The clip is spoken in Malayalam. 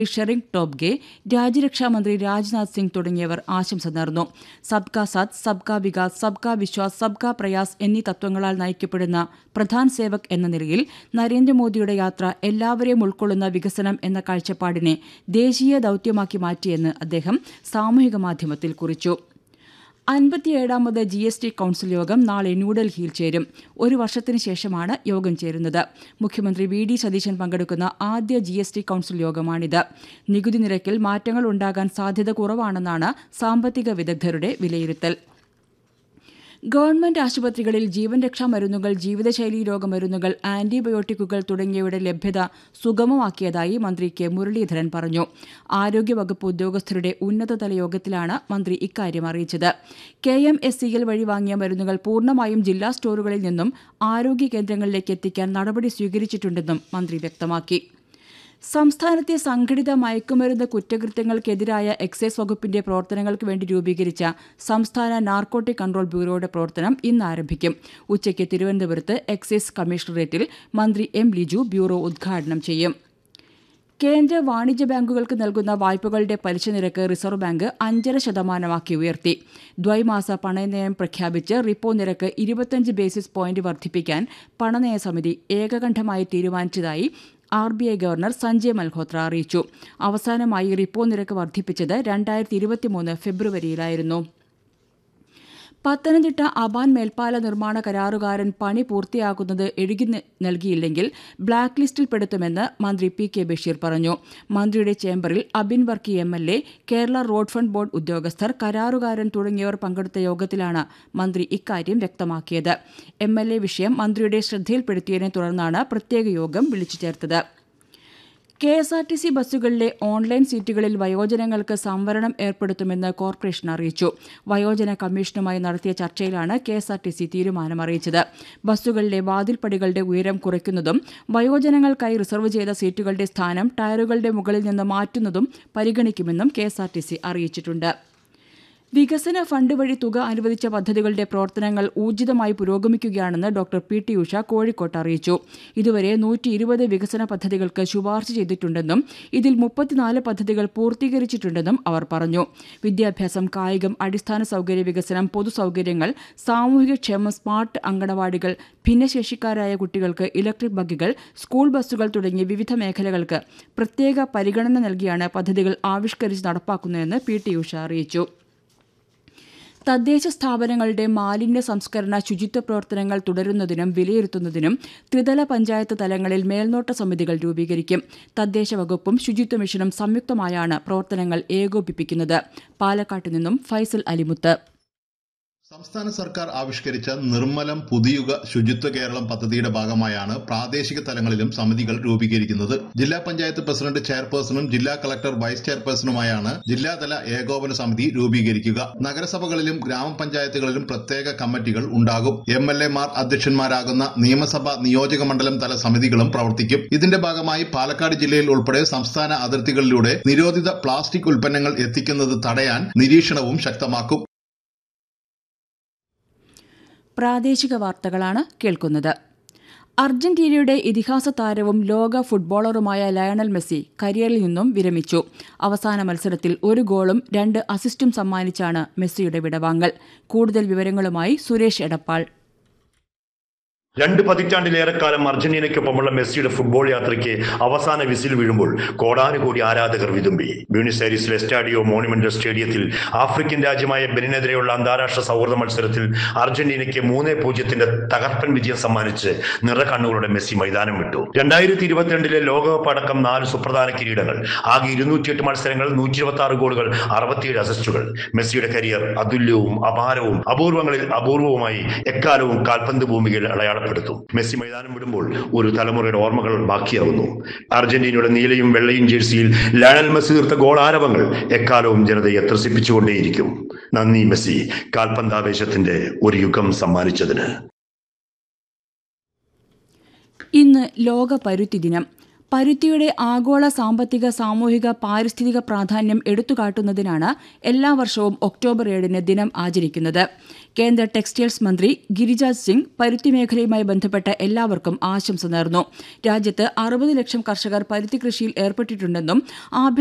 ഷെറിംഗ് ടോബ്ഗെ രാജ്യരക്ഷാമന്ത്രി രാജ്നാഥ് സിംഗ് തുടങ്ങിയവർ ആശംസ നേർന്നു സബ്കാ സാത്ത് സബ്കാ വികാസ് സബ്കാ വിശ്വാസ് സബ്കാ പ്രയാസ് എന്നീ തത്വങ്ങളാൽ നയിക്കപ്പെടുന്ന പ്രധാൻ സേവക് എന്ന നിലയിൽ നരേന്ദ്രമോദിയുടെ യാത്ര എല്ലാവരെയും ഉൾക്കൊള്ളുന്ന വികസനം എന്ന കാഴ്ചപ്പാടിനെ ദേശീയ ദൌത്യമാക്കി മാറ്റിയെന്ന് അദ്ദേഹം സാമൂഹിക മാധ്യമത്തിൽ കുറിച്ചു അൻപത്തിയേഴാമത് ജി എസ് ടി കൌൺസിൽ യോഗം നാളെ ന്യൂഡൽഹിയിൽ ചേരും ഒരു വർഷത്തിന് ശേഷമാണ് യോഗം ചേരുന്നത് മുഖ്യമന്ത്രി വി ഡി സതീശൻ പങ്കെടുക്കുന്ന ആദ്യ ജി എസ് ടി കൌൺസിൽ യോഗമാണിത് നികുതി നിരക്കിൽ മാറ്റങ്ങൾ ഉണ്ടാകാൻ സാധ്യത കുറവാണെന്നാണ് സാമ്പത്തിക വിദഗ്ധരുടെ വിലയിരുത്തൽ ഗവൺമെന്റ് ആശുപത്രികളിൽ ജീവൻ രക്ഷാ മരുന്നുകൾ ജീവിതശൈലീ രോഗമരുന്നുകൾ ആന്റിബയോട്ടിക്കുകൾ തുടങ്ങിയവയുടെ ലഭ്യത സുഗമമാക്കിയതായി മന്ത്രി കെ മുരളീധരൻ പറഞ്ഞു ആരോഗ്യവകുപ്പ് ഉദ്യോഗസ്ഥരുടെ ഉന്നതതല യോഗത്തിലാണ് മന്ത്രി ഇക്കാര്യം അറിയിച്ചത് കെ എം എസ് സിയിൽ വഴി വാങ്ങിയ മരുന്നുകൾ പൂർണ്ണമായും ജില്ലാ സ്റ്റോറുകളിൽ നിന്നും ആരോഗ്യ കേന്ദ്രങ്ങളിലേക്ക് എത്തിക്കാൻ നടപടി സ്വീകരിച്ചിട്ടുണ്ടെന്നും മന്ത്രി വ്യക്തമാക്കി സംസ്ഥാനത്തെ സംഘടിത മയക്കുമരുന്ന് കുറ്റകൃത്യങ്ങൾക്കെതിരായ എക്സൈസ് വകുപ്പിന്റെ പ്രവർത്തനങ്ങൾക്ക് വേണ്ടി രൂപീകരിച്ച സംസ്ഥാന നാർക്കോട്ടിക് കൺട്രോൾ ബ്യൂറോയുടെ പ്രവർത്തനം ഇന്ന് ആരംഭിക്കും ഉച്ചയ്ക്ക് തിരുവനന്തപുരത്ത് എക്സൈസ് കമ്മീഷണറേറ്റിൽ മന്ത്രി എം ലിജു ബ്യൂറോ ഉദ്ഘാടനം ചെയ്യും കേന്ദ്ര വാണിജ്യ ബാങ്കുകൾക്ക് നൽകുന്ന വായ്പകളുടെ പലിശ നിരക്ക് റിസർവ് ബാങ്ക് അഞ്ചര ശതമാനമാക്കി ഉയർത്തി ദ്വൈമാസ പണയനയം പ്രഖ്യാപിച്ച് റിപ്പോ നിരക്ക് ഇരുപത്തിയഞ്ച് ബേസിസ് പോയിന്റ് വർദ്ധിപ്പിക്കാൻ പണനയ സമിതി ഏകകണ്ഠമായി തീരുമാനിച്ചതായി R B I governor Sanjay Malhotra അറിയിച്ചു അവസാനമായി റിപ്പോ നിരക്ക് വർദ്ധിപ്പിച്ചത് രണ്ടായിരത്തി ഇരുപത്തിമൂന്ന് ഫെബ്രുവരിയിലായിരുന്നു പത്തനംതിട്ട അബാൻ മേൽപ്പാല നിർമ്മാണ കരാറുകാരൻ പണി പൂർത്തിയാക്കുന്നത് എഴുതി നൽകിയില്ലെങ്കിൽ ബ്ലാക്ക് ലിസ്റ്റിൽപ്പെടുത്തുമെന്ന് മന്ത്രി പി കെ ബഷീർ പറഞ്ഞു മന്ത്രിയുടെ ചേംബറിൽ Abin Varkey M L A Kerala road fund board ഉദ്യോഗസ്ഥർ കരാറുകാരൻ തുടങ്ങിയവർ പങ്കെടുത്ത യോഗത്തിലാണ് മന്ത്രി ഇക്കാര്യം വ്യക്തമാക്കിയത് എം എൽ എ വിഷയം മന്ത്രിയുടെ ശ്രദ്ധയിൽപ്പെടുത്തിയതിനെ തുടർന്നാണ് പ്രത്യേക യോഗം വിളിച്ചു ചേർത്തത് K S R T C ബസ്സുകളിലെ ഓൺലൈൻ സീറ്റുകളിൽ വയോജനങ്ങൾക്ക് സംവരണം ഏർപ്പെടുത്തുമെന്ന് കോർപ്പറേഷൻ അറിയിച്ചു വയോജന കമ്മീഷനുമായി നടത്തിയ ചർച്ചയിലാണ് K S R T C തീരുമാനം അറിയിച്ചത് ബസ്സുകളിലെ വാതിൽപ്പടികളുടെ ഉയരം കുറയ്ക്കുന്നതും വയോജനങ്ങൾക്കായി റിസർവ് ചെയ്ത സീറ്റുകളുടെ സ്ഥാനം ടയറുകളുടെ മുകളിൽ നിന്ന് മാറ്റുന്നതും പരിഗണിക്കുമെന്നും K S R T C അറിയിച്ചിട്ടുണ്ട് വികസന ഫണ്ട് വഴി തുക അനുവദിച്ച പദ്ധതികളുടെ പ്രവർത്തനങ്ങൾ ഊർജിതമായി പുരോഗമിക്കുകയാണെന്ന് ഡോക്ടർ പി ടി ഉഷ കോഴിക്കോട്ട് അറിയിച്ചു ഇതുവരെ നൂറ്റി ഇരുപത് വികസന പദ്ധതികൾക്ക് ശുപാർശ ചെയ്തിട്ടുണ്ടെന്നും ഇതിൽ മുപ്പത്തിനാല് പദ്ധതികൾ പൂർത്തീകരിച്ചിട്ടുണ്ടെന്നും അവർ പറഞ്ഞു വിദ്യാഭ്യാസം കായികം അടിസ്ഥാന സൗകര്യ വികസനം പൊതുസൗകര്യങ്ങൾ സാമൂഹികക്ഷേമം സ്മാർട്ട് അങ്കണവാടികൾ ഭിന്നശേഷിക്കാരായ കുട്ടികൾക്ക് ഇലക്ട്രിക് ബഗ്ഗുകൾ സ്കൂൾ ബസ്സുകൾ തുടങ്ങിയ വിവിധ മേഖലകൾക്ക് പ്രത്യേക പരിഗണന നൽകിയാണ് പദ്ധതികൾ ആവിഷ്കരിച്ച് നടപ്പാക്കുന്നതെന്ന് പി ടി ഉഷ അറിയിച്ചു തദ്ദേശ സ്ഥാപനങ്ങളുടെ മാലിന്യ സംസ്കരണ ശുചിത്വ പ്രവർത്തനങ്ങൾ തുടരുന്നതിനും വിലയിരുത്തുന്നതിനും ത്രിതല പഞ്ചായത്ത് തലങ്ങളിൽ മേൽനോട്ട സമിതികൾ രൂപീകരിക്കും തദ്ദേശ വകുപ്പും ശുചിത്വ മിഷനും സംയുക്തമായാണ് പ്രവർത്തനങ്ങൾ ഏകോപിപ്പിക്കുന്നത് പാലക്കാട്ട് നിന്നും ഫൈസൽ അലിമുത്ത് സംസ്ഥാന സർക്കാർ ആവിഷ്കരിച്ച നിർമ്മലം പുതിയുഗ ശുചിത്വ കേരളം പദ്ധതിയുടെ ഭാഗമായാണ് പ്രാദേശിക തലങ്ങളിലും സമിതികൾ രൂപീകരിക്കുന്നത് ജില്ലാ പഞ്ചായത്ത് പ്രസിഡന്റ് ചെയർപേഴ്സണും ജില്ലാ കളക്ടർ വൈസ് ചെയർപേഴ്സണുമായാണ് ജില്ലാതല ഏകോപന സമിതി രൂപീകരിക്കുക നഗരസഭകളിലും ഗ്രാമപഞ്ചായത്തുകളിലും പ്രത്യേക കമ്മിറ്റികൾ ഉണ്ടാകും എം എൽ എമാർ അധ്യക്ഷന്മാരാകുന്ന നിയമസഭാ നിയോജക മണ്ഡലം തല സമിതികളും പ്രവർത്തിക്കും ഇതിന്റെ ഭാഗമായി പാലക്കാട് ജില്ലയിൽ ഉൾപ്പെടെ സംസ്ഥാന അതിർത്തികളിലൂടെ നിരോധിത പ്ലാസ്റ്റിക് ഉൽപ്പന്നങ്ങൾ എത്തിക്കുന്നത് തടയാൻ നിരീക്ഷണവും ശക്തമാക്കും പ്രാദേശിക വാർത്തകളാണ് കേൾക്കുന്നത് അർജന്റീനയുടെ ഇതിഹാസ താരവും ലോക ഫുട്ബോളറുമായ ലയണൽ മെസ്സി കരിയറിൽ നിന്നും വിരമിച്ചു അവസാന മത്സരത്തിൽ ഒരു ഗോളും രണ്ട് അസിസ്റ്റും സമ്മാനിച്ചാണ് മെസ്സിയുടെ വിടവാങ്ങൽ കൂടുതൽ വിവരങ്ങളുമായി സുരേഷ് എടപ്പാൾ രണ്ട് പതിറ്റാണ്ടിലേറെക്കാലം അർജന്റീനയ്ക്കൊപ്പമുള്ള മെസ്സിയുടെ ഫുട്ബോൾ യാത്രയ്ക്ക് അവസാന വിസിൽ വീഴുമ്പോൾ കോടാനുകോടി ആരാധകർ വിതുമ്പി ബ്യൂണിസ് ഐരിസിലെ സ്റ്റാഡിയോ മോണിമെന്റൽ സ്റ്റേഡിയത്തിൽ ആഫ്രിക്കൻ രാജ്യമായ ബെനിനെതിരെയുള്ള അന്താരാഷ്ട്ര സൗഹൃദ മത്സരത്തിൽ അർജന്റീനയ്ക്ക് മൂന്ന് പൂജ്യത്തിന്റെ തകർപ്പൻ വിജയം സമ്മാനിച്ച് നിറകണ്ണുകളുടെ മെസ്സി മൈതാനം വിട്ടു രണ്ടായിരത്തി ഇരുപത്തിരണ്ടിലെ ലോകകപ്പ് അടക്കം നാല് സുപ്രധാന കിരീടങ്ങൾ ആകെ ഇരുന്നൂറ്റിയെട്ട് മത്സരങ്ങൾ നൂറ്റി ഇരുപത്തി ആറ് ഗോളുകൾ അറുപത്തിയേഴ് അസിസ്റ്റുകൾ മെസ്സിയുടെ കരിയർ അതുല്യവും അപാരവും അപൂർവങ്ങളിൽ അപൂർവവുമായി എക്കാലവും കാൽപന്ത് ഭൂമികയിൽ അടയാളം അടയാളപ്പെടുത്തും മെസ്സി മൈതാനം വിടുമ്പോൾ ഒരു തലമുറയുടെ ഓർമ്മകൾ ബാക്കിയാവുന്നു അർജന്റീനയുടെ നീലയും വെള്ളയും ജേഴ്സിയിൽ ലയണൽ മെസ്സി തീർത്ത ഗോൾ ആരവങ്ങൾ എക്കാലവും ജനതയെ ത്രസിപ്പിച്ചുകൊണ്ടേയിരിക്കും നന്ദി മെസ്സി കാൽപന്താവേശത്തിന്റെ ഒരു യുഗം സമ്മാനിച്ചതിന് ഇന്ന് ലോക പരുത്തി ദിനം പരുത്തിയുടെ ആഗോള സാമ്പത്തിക സാമൂഹിക പാരിസ്ഥിതിക പ്രാധാന്യം എടുത്തുകാട്ടുന്നതിനാണ് എല്ലാ വർഷവും ഒക്ടോബർ ഏഴിന് ദിനം ആചരിക്കുന്നത് കേന്ദ്ര ടെക്സ്റ്റൈൽസ് മന്ത്രി ഗിരിരാജ് സിംഗ് പരുത്തി മേഖലയുമായി ബന്ധപ്പെട്ട എല്ലാവർക്കും ആശംസ നേർന്നു രാജ്യത്ത് അറുപത് ലക്ഷം കർഷകർ പരുത്തി കൃഷിയിൽ ഏർപ്പെട്ടിട്ടുണ്ടെന്നും